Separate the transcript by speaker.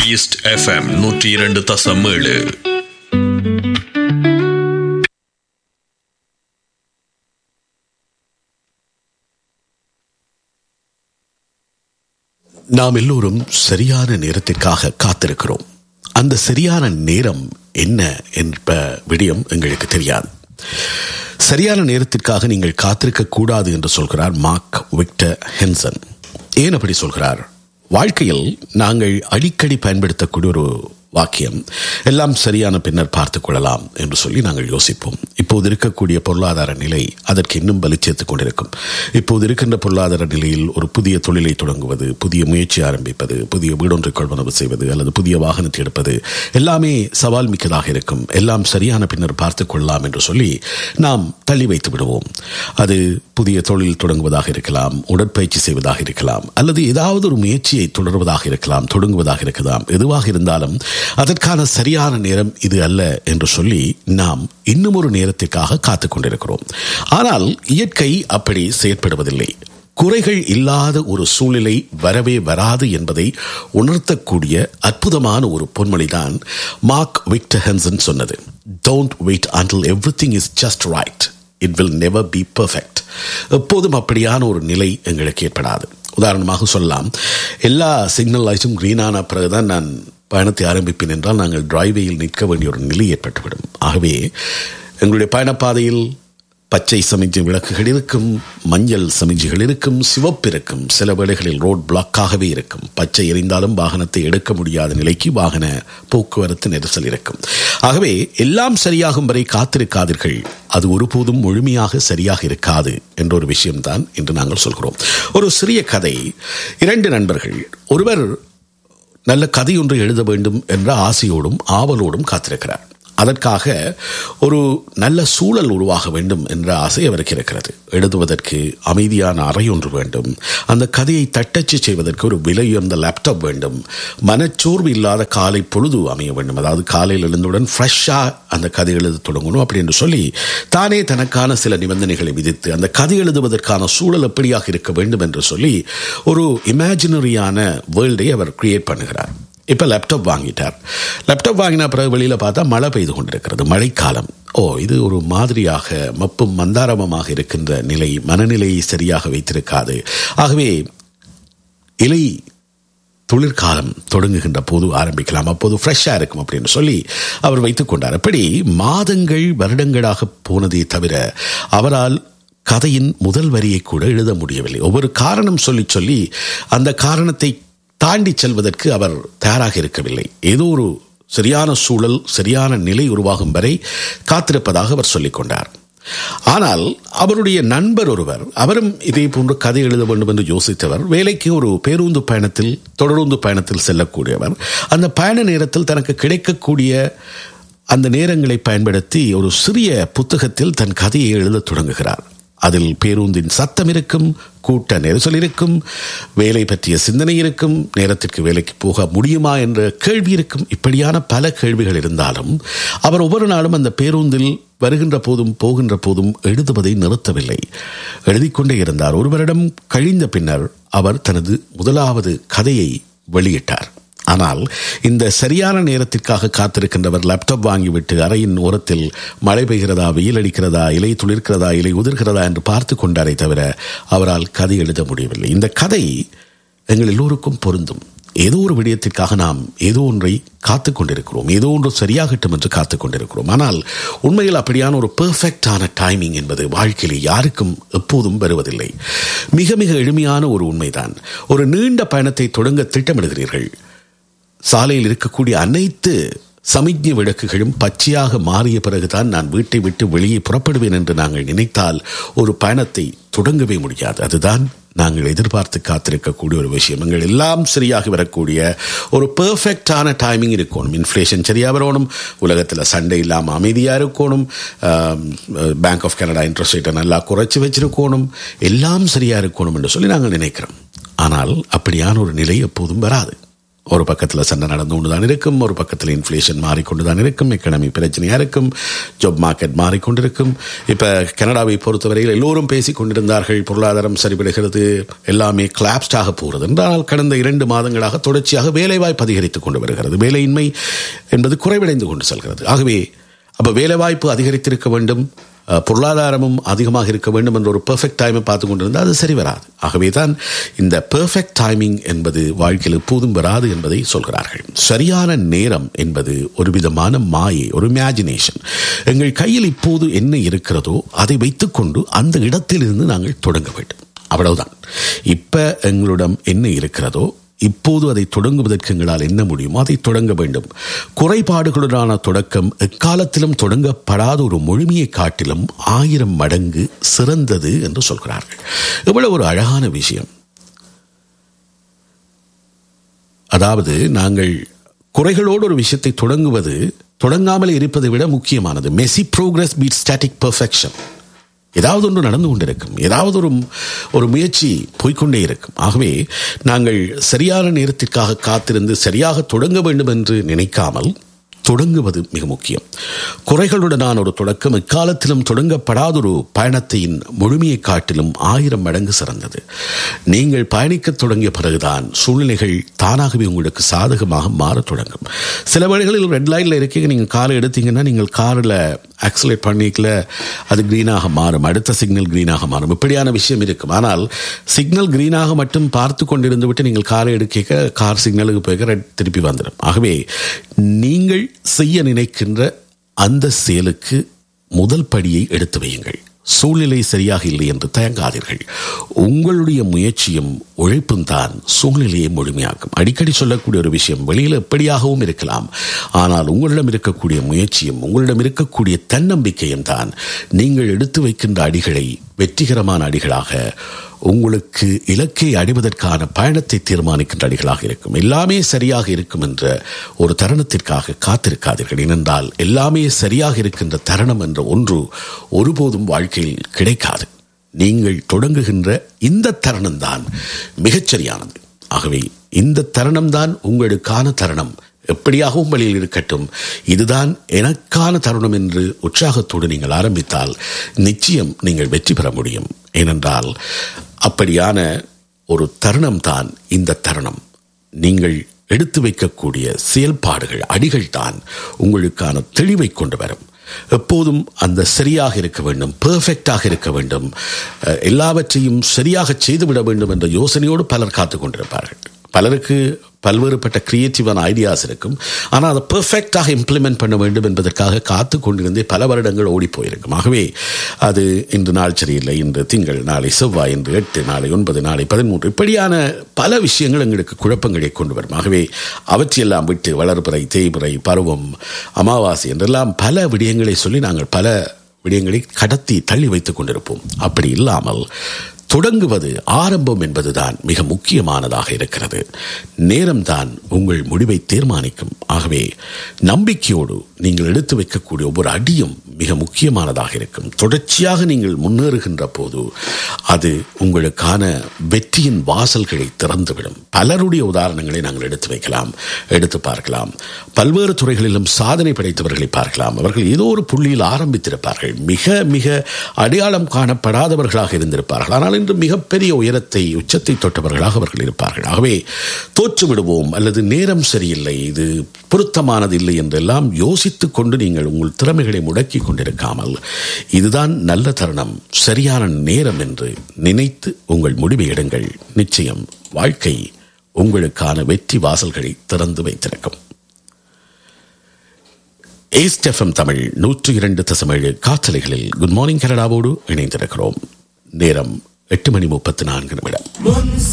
Speaker 1: east FM நூற்றி இரண்டு தசம் ஏழு
Speaker 2: நாம் எல்லோரும் சரியான நேரத்திற்காக காத்திருக்கிறோம் அந்த சரியான நேரம் என்ன என்ற விடயம் எங்களுக்கு தெரியாது சரியான நேரத்திற்காக நீங்கள் காத்திருக்க கூடாது என்று சொல்கிறார் மார்க் விக்டர் ஹென்சன் ஏன் அப்படி சொல்கிறார் வாழ்க்கையில் நாங்கள் அடிக்கடி பயன்படுத்தக்கூடிய ஒரு வாக்கியம் எல்லாம் சரியான பின்னர் பார்த்துக் கொள்ளலாம் என்று சொல்லி நாங்கள் யோசிப்போம் இப்போது இருக்கக்கூடிய பொருளாதார நிலை அதற்கு இன்னும் பலிச்சேர்த்துக் கொண்டிருக்கும் இப்போது இருக்கின்ற பொருளாதார நிலையில் ஒரு புதிய தொழிலை தொடங்குவது புதிய முயற்சி ஆரம்பிப்பது புதிய வீடொன்றை கொள்வனவு செய்வது அல்லது புதிய வாகனத்தை எடுப்பது எல்லாமே சவால் மிக்கதாக இருக்கும் எல்லாம் சரியான பின்னர் பார்த்துக் கொள்ளலாம் என்று சொல்லி நாம் தள்ளி வைத்து விடுவோம் அது புதிய தொழில் தொடங்குவதாக இருக்கலாம் உடற்பயிற்சி செய்வதாக இருக்கலாம் அல்லது ஏதாவது ஒரு முயற்சியை தொடர்வதாக இருக்கலாம் தொடங்குவதாக இருக்கலாம் எதுவாக இருந்தாலும் அதற்கான சரியான நேரம் இது அல்ல என்று சொல்லி நாம் இன்னும் ஒரு நேரத்திற்காக காத்துக் கொண்டிருக்கிறோம் ஆனால் இயற்கை அப்படி செயற்படுவதில்லை குறைகள் இல்லாத ஒரு சூழ்நிலை வரவே வராது என்பதை உணர்த்தக்கூடிய அற்புதமான ஒரு பொன்மொழிதான் மார்க் விக்டர் ஹென்சன் சொன்னது don't wait until everything is just right it will never be perfect எப்போதும் அப்படியான ஒரு நிலை எங்களுக்கு ஏற்படாது உதாரணமாக சொல்லலாம் எல்லா சிக்னல் லைட்ஸும் க்ரீன் ஆன பிறகுதான் நான் பயணத்தை ஆரம்பிப்பேன் என்றால் நாங்கள் டிரைவேயில் நிற்க வேண்டிய ஒரு நிலை ஏற்பட்டுவிடும் ஆகவே எங்களுடைய பயணப்பாதையில் பச்சை சமிஞ்சை விளக்குகள் இருக்கும் மஞ்சள் சமிஞ்சிகள் இருக்கும் சிவப்பு இருக்கும் சில வேளைகளில் ரோட் பிளாக்காகவே இருக்கும் பச்சை எரிந்தாலும் வாகனத்தை எடுக்க முடியாத நிலைக்கு வாகன போக்குவரத்து நெரிசல் இருக்கும் ஆகவே எல்லாம் சரியாகும் வரை காத்திருக்காதீர்கள் அது ஒருபோதும் முழுமையாக சரியாக இருக்காது என்ற ஒரு விஷயம்தான் இன்று நாங்கள் சொல்கிறோம் ஒரு சிறிய கதை இரண்டு நண்பர்கள் ஒருவர் நல்ல கதை ஒன்று எழுத வேண்டும் என்ற ஆசையோடும் ஆவலோடும் காத்திருக்கிறார் அதற்காக ஒரு நல்ல சூழல் உருவாக வேண்டும் என்ற ஆசை அவருக்கு இருக்கிறது எழுதுவதற்கு அமைதியான அறை ஒன்று வேண்டும் அந்த கதையை தட்டச்சு செய்வதற்கு ஒரு விலையுயர்ந்த லேப்டாப் வேண்டும் மனச்சோர்வு இல்லாத காலை பொழுது அமைய வேண்டும் அதாவது காலையில் எழுந்தவுடன் ஃப்ரெஷ்ஷாக அந்த கதை எழுத தொடங்கணும் அப்படி என்று சொல்லி தானே தனக்கான சில நிபந்தனைகளை விதித்து அந்த கதை எழுதுவதற்கான சூழல் எப்படியாக இருக்க வேண்டும் என்று சொல்லி ஒரு இமேஜினரியான வேர்ல்டை அவர் கிரியேட் பண்ணுகிறார் இப்போ லேப்டாப் வாங்கிட்டார் லேப்டாப் வாங்கின பிறகு வெளியில் பார்த்தா மழை பெய்து கொண்டிருக்கிறது மழைக்காலம் ஓ இது ஒரு மாதிரியாக மப்பும் மந்தாரமமாக இருக்கின்ற நிலை மனநிலையை சரியாக வைத்திருக்காது ஆகவே இலை தொழிற்காலம் தொடங்குகின்ற போது ஆரம்பிக்கலாம் அப்போது ஃப்ரெஷ்ஷாக இருக்கும் அப்படின்னு சொல்லி அவர் வைத்துக் கொண்டார் அப்படி மாதங்கள் வருடங்களாக போனதே தவிர அவரால் கதையின் முதல் வரியை கூட எழுத முடியவில்லை ஒவ்வொரு காரணம் சொல்லி சொல்லி அந்த காரணத்தை தாண்டி செல்வதற்கு அவர் தயாராக இருக்கவில்லை ஏதோ ஒரு சரியான சூழல் சரியான நிலை உருவாகும் வரை காத்திருப்பதாக அவர் சொல்லிக் கொண்டார் ஆனால் அவருடைய நண்பர் ஒருவர் அவரும் இதே போன்று கதை எழுத வேண்டும் என்று யோசித்தவர் வேலைக்கு ஒரு பேருந்து பயணத்தில் தொடருந்து பயணத்தில் செல்லக்கூடியவர் அந்த பயண நேரத்தில் தனக்கு கிடைக்கக்கூடிய அந்த நேரங்களை பயன்படுத்தி ஒரு சிறிய புத்தகத்தில் தன் கதையை எழுத தொடங்குகிறார் அதில் பேருந்தின் சத்தம் இருக்கும் கூட்ட நெரிசல் இருக்கும் வேலை பற்றிய சிந்தனை இருக்கும் நேரத்திற்கு வேலைக்கு போக முடியுமா என்ற கேள்வி இருக்கும் இப்படியான பல கேள்விகள் இருந்தாலும் அவர் ஒவ்வொரு நாளும் அந்த பேருந்தில் வருகின்ற போதும் போகின்ற போதும் எழுதுவதை நிறுத்தவில்லை எழுதிக்கொண்டே இருந்தார் ஒரு வருடம் கழிந்த பின்னர் அவர் தனது முதலாவது கதையை வெளியிட்டார் ஆனால் இந்த சரியான நேரத்திற்காக காத்திருக்கின்றவர் லேப்டாப் வாங்கிவிட்டு அறையின் ஓரத்தில் மழை பெய்கிறதா வெயில் அடிக்கிறதா இலை துளிர்க்கிறதா இலை உதிர்கிறதா என்று பார்த்து கொண்டாரே தவிர அவரால் கதை எழுத முடியவில்லை இந்த கதை எங்கள் எல்லோருக்கும் பொருந்தும் ஏதோ ஒரு விடயத்திற்காக நாம் ஏதோ ஒன்றை காத்து கொண்டிருக்கிறோம் ஏதோ ஒன்று சரியாகட்டும் என்று காத்து கொண்டிருக்கிறோம் ஆனால் உண்மையில் அப்படியான ஒரு பெர்ஃபெக்டான டைமிங் என்பது வாழ்க்கையில் யாருக்கும் எப்போதும் வருவதில்லை மிக மிக எளிமையான ஒரு உண்மைதான் ஒரு நீண்ட பயணத்தை தொடங்க திட்டமிடுகிறீர்கள் சாலையில் இருக்கக்கூடிய அனைத்து சமிக்ஞை விளக்குகளும் பச்சையாக மாறிய பிறகுதான் நான் வீட்டை விட்டு வெளியே புறப்படுவேன் என்று நாங்கள் நினைத்தால் ஒரு பயணத்தை தொடங்கவே முடியாது அதுதான் நாங்கள் எதிர்பார்த்து காத்திருக்கக்கூடிய ஒரு விஷயம் எங்கள் எல்லாம் சரியாகி வரக்கூடிய ஒரு பெர்ஃபெக்டான டைமிங் இருக்கணும் இன்ஃப்ளேஷன் சரியாக வரணும் உலகத்தில் சண்டை இல்லாமல் அமைதியாக இருக்கணும் பேங்க் ஆஃப் கனடா இன்ட்ரெஸ்ட் ரேட்டை நல்லா குறைச்சி வச்சிருக்கணும் எல்லாம் சரியாக இருக்கணும் என்று சொல்லி நாங்கள் நினைக்கிறோம் ஆனால் அப்படியான ஒரு நிலை எப்போதும் வராது ஒரு பக்கத்தில் சண்டை நடந்து கொண்டு தான் இருக்கும் ஒரு பக்கத்தில் இன்ஃப்ளேஷன் மாறிக்கொண்டு தான் இருக்கும் எக்கனமி பிரச்சனையாக இருக்கும் ஜாப் மார்க்கெட் மாறிக்கொண்டிருக்கும் இப்போ கனடாவை பொறுத்தவரையில் எல்லோரும் பேசிக் கொண்டிருந்தார்கள் பொருளாதாரம் சரிபடுகிறது எல்லாமே கிளாப்ஸ்டாக போகிறது என்றால் கடந்த இரண்டு மாதங்களாக தொடர்ச்சியாக வேலைவாய்ப்பு அதிகரித்துக் கொண்டு வருகிறது வேலையின்மை என்பது குறைவடைந்து கொண்டு செல்கிறது ஆகவே அப்போ வேலைவாய்ப்பு அதிகரித்திருக்க வேண்டும் அஹ், பொருளாதாரமும் அதிகமாக இருக்க வேண்டும் என்ற ஒரு பெர்ஃபெக்ட் டைமை பார்த்து கொண்டிருந்தால் அது சரி வராது ஆகவே தான் இந்த பெர்ஃபெக்ட் டைமிங் என்பது வாழ்க்கையில் எப்போதும் வராது என்பதை சொல்கிறார்கள் சரியான நேரம் என்பது ஒரு விதமான மாயை ஒரு இமேஜினேஷன் எங்கள் கையில் இப்போது என்ன இருக்கிறதோ அதை வைத்துக்கொண்டு அந்த இடத்திலிருந்து நாங்கள் தொடங்க வேண்டும் அவ்வளவுதான் இப்ப எங்களிடம் என்ன இருக்கிறதோ இப்போது அதை தொடங்குவதற்கு எங்களால் என்ன முடியுமோ அதை தொடங்க வேண்டும் குறைபாடுகளுடனான தொடக்கம் எக்காலத்திலும் தொடங்கப்படாத ஒரு மொழிமையை காட்டிலும் ஆயிரம் மடங்கு சிறந்தது என்று சொல்கிறார்கள் எவ்வளவு ஒரு அழகான விஷயம் அதாவது நாங்கள் குறைகளோடு ஒரு விஷயத்தை தொடங்குவது தொடங்காமல் இருப்பதை விட முக்கியமானது messy progress beat static perfection ஏதாவது ஒன்று நடந்து கொண்டிருக்கும் ஏதாவது ஒரு ஒரு முயற்சி போய்க்கொண்டே இருக்கும் ஆகவே நாங்கள் சரியான நேரத்திற்காக காத்திருந்து சரியாக தொடங்க வேண்டும் என்று நினைக்காமல் தொடங்குவது மிக முக்கியம் குறைகளுடனான ஒரு தொடக்கம் எக்காலத்திலும் தொடங்கப்படாத ஒரு பயணத்தின் முழுமையை காட்டிலும் ஆயிரம் மடங்கு சிறந்தது நீங்கள் பயணிக்கத் தொடங்கிய பிறகுதான் சூழ்நிலைகள் தானாகவே உங்களுக்கு சாதகமாக மாறத் தொடங்கும் சில வேளைகளில் ரெட் லைனில் இருக்கீங்க நீங்கள் காரை எடுத்தீங்கன்னா நீங்கள் காரில் ஆக்சிலேட் பண்ணிக்கல அது க்ரீனாக மாறும் அடுத்த சிக்னல் க்ரீனாக மாறும் இப்படியான விஷயம் இருக்கும் ஆனால் சிக்னல் க்ரீனாக மட்டும் பார்த்து கொண்டிருந்து விட்டு நீங்கள் காரை எடுக்க கார் சிக்னலுக்கு போய் ரெட் திருப்பி வந்துடும் ஆகவே நீங்கள் செய்ய நினைக்கின்ற அந்த செயலுக்கு முதல் படியை எடுத்து வையுங்கள் சூழ்நிலை சரியாக இல்லை என்று தயங்காதீர்கள் உங்களுடைய முயற்சியும் உழைப்பும் தான் சூழ்நிலையை முழுமையாக்கும் அடிக்கடி சொல்லக்கூடிய ஒரு விஷயம் வெளியில் எப்படியாகவும் இருக்கலாம் ஆனால் உங்களிடம் இருக்கக்கூடிய முயற்சியும் உங்களிடம் இருக்கக்கூடிய தன்னம்பிக்கையும் தான் நீங்கள் எடுத்து வைக்கின்ற அடிகளை வெற்றிகரமான அடிகளாக உங்களுக்கு இலக்கை அடைவதற்கான பயணத்தை தீர்மானிக்கின்ற அடிகளாக இருக்கும் எல்லாமே சரியாக இருக்கும் என்ற ஒரு தருணத்திற்காக காத்திருக்காதீர்கள் ஏனென்றால் எல்லாமே சரியாக இருக்கின்ற தருணம் என்ற ஒன்று ஒருபோதும் வாழ்க்கையில் கிடைக்காது நீங்கள் தொடங்குகின்ற இந்த தருணம் தான் மிகச்சரியானது ஆகவே இந்த தருணம் தான் உங்களுக்கான தருணம் எப்படியாகவும் வழியில் இருக்கட்டும் இதுதான் எனக்கான தருணம் என்று உற்சாகத்தோடு நீங்கள் ஆரம்பித்தால் நிச்சயம் நீங்கள் வெற்றி பெற முடியும் ஏனென்றால் அப்படியான ஒரு தருணம் தான் இந்த தருணம் நீங்கள் எடுத்து வைக்கக்கூடிய செயல்பாடுகள் அடிகள் தான் உங்களுக்கான தெளிவை கொண்டு வரும் எப்போதும் அந்த சரியாக இருக்க வேண்டும் பெர்ஃபெக்டாக இருக்க வேண்டும் அஹ், எல்லாவற்றையும் சரியாக செய்துவிட வேண்டும் என்ற யோசனையோடு பலர் காத்து கொண்டிருப்பார்கள் பலருக்கு பல்வேறுபட்ட கிரியேட்டிவான ஐடியாஸ் இருக்கும் ஆனால் அதை பெர்ஃபெக்டாக இம்ப்ளிமெண்ட் பண்ண வேண்டும் என்பதற்காக காத்து கொண்டிருந்தே பல வருடங்கள் ஓடி போயிருக்கும் ஆகவே அது இன்று நாள் சரியில்லை இன்று திங்கள் நாளை செவ்வாய் இன்று எட்டு நாளை ஒன்பது நாளை பதிமூன்று இப்படியான பல விஷயங்கள் எங்களுக்கு குழப்பங்களை கொண்டு வரும் ஆகவே அவற்றையெல்லாம் விட்டு வளர்பிறை தேய்பிறை பருவம் அமாவாசை என்றெல்லாம் பல விடயங்களை சொல்லி நாங்கள் பல விடயங்களை கடத்தி தள்ளி வைத்துக் கொண்டிருப்போம் அப்படி இல்லாமல் தொடங்குவது ஆரம்பம் என்பதுதான் மிக முக்கியமானதாக இருக்கிறது நேரம்தான் உங்கள் முடிவை தீர்மானிக்கும் ஆகவே நம்பிக்கையோடு நீங்கள் எடுத்து வைக்கக்கூடிய ஒவ்வொரு அடியும் மிக முக்கியமானதாக இருக்கும் தொடர்ச்சியாக நீங்கள் முன்னேறுகின்ற போது அது உங்களுக்கான வெற்றியின் வாசல்களை திறந்துவிடும் பலருடைய உதாரணங்களை நாங்கள் எடுத்து வைக்கலாம் எடுத்து பார்க்கலாம் பல்வேறு துறைகளிலும் சாதனை படைத்தவர்களை பார்க்கலாம் அவர்கள் ஏதோ ஒரு புள்ளியில் ஆரம்பித்திருப்பார்கள் மிக மிக அடையாளம் காணப்படாதவர்களாக இருந்திருப்பார்கள் ஆனால் இன்று மிகப்பெரிய உயரத்தை உச்சத்தை தொட்டவர்களாக அவர்கள் இருப்பார்கள் ஆகவே தோற்று விடுவோம் அல்லது நேரம் சரியில்லை இது பொருத்தமானது இல்லை என்றெல்லாம் யோசித்துக் கொண்டு நீங்கள் உங்கள் திறமைகளை முடக்கி கொண்டிருக்காமல் இதுதான் நல்ல தருணம் சரியான நேரம் என்று நினைத்து உங்கள் முடிவை எடுங்கள் நிச்சயம் வாழ்க்கை உங்களுக்கான வெற்றி வாசல்களை திறந்து வைத்திருக்கும் ஏஸ்டெஃப்எம் தமிழ் நூற்று இரண்டு தசமேழு காற்றலைகளில் குட் மார்னிங் கனடாவோடு இணைந்திருக்கிறோம் நேரம் எட்டு மணி முப்பத்தி நான்கு நிமிடம்
Speaker 3: முன்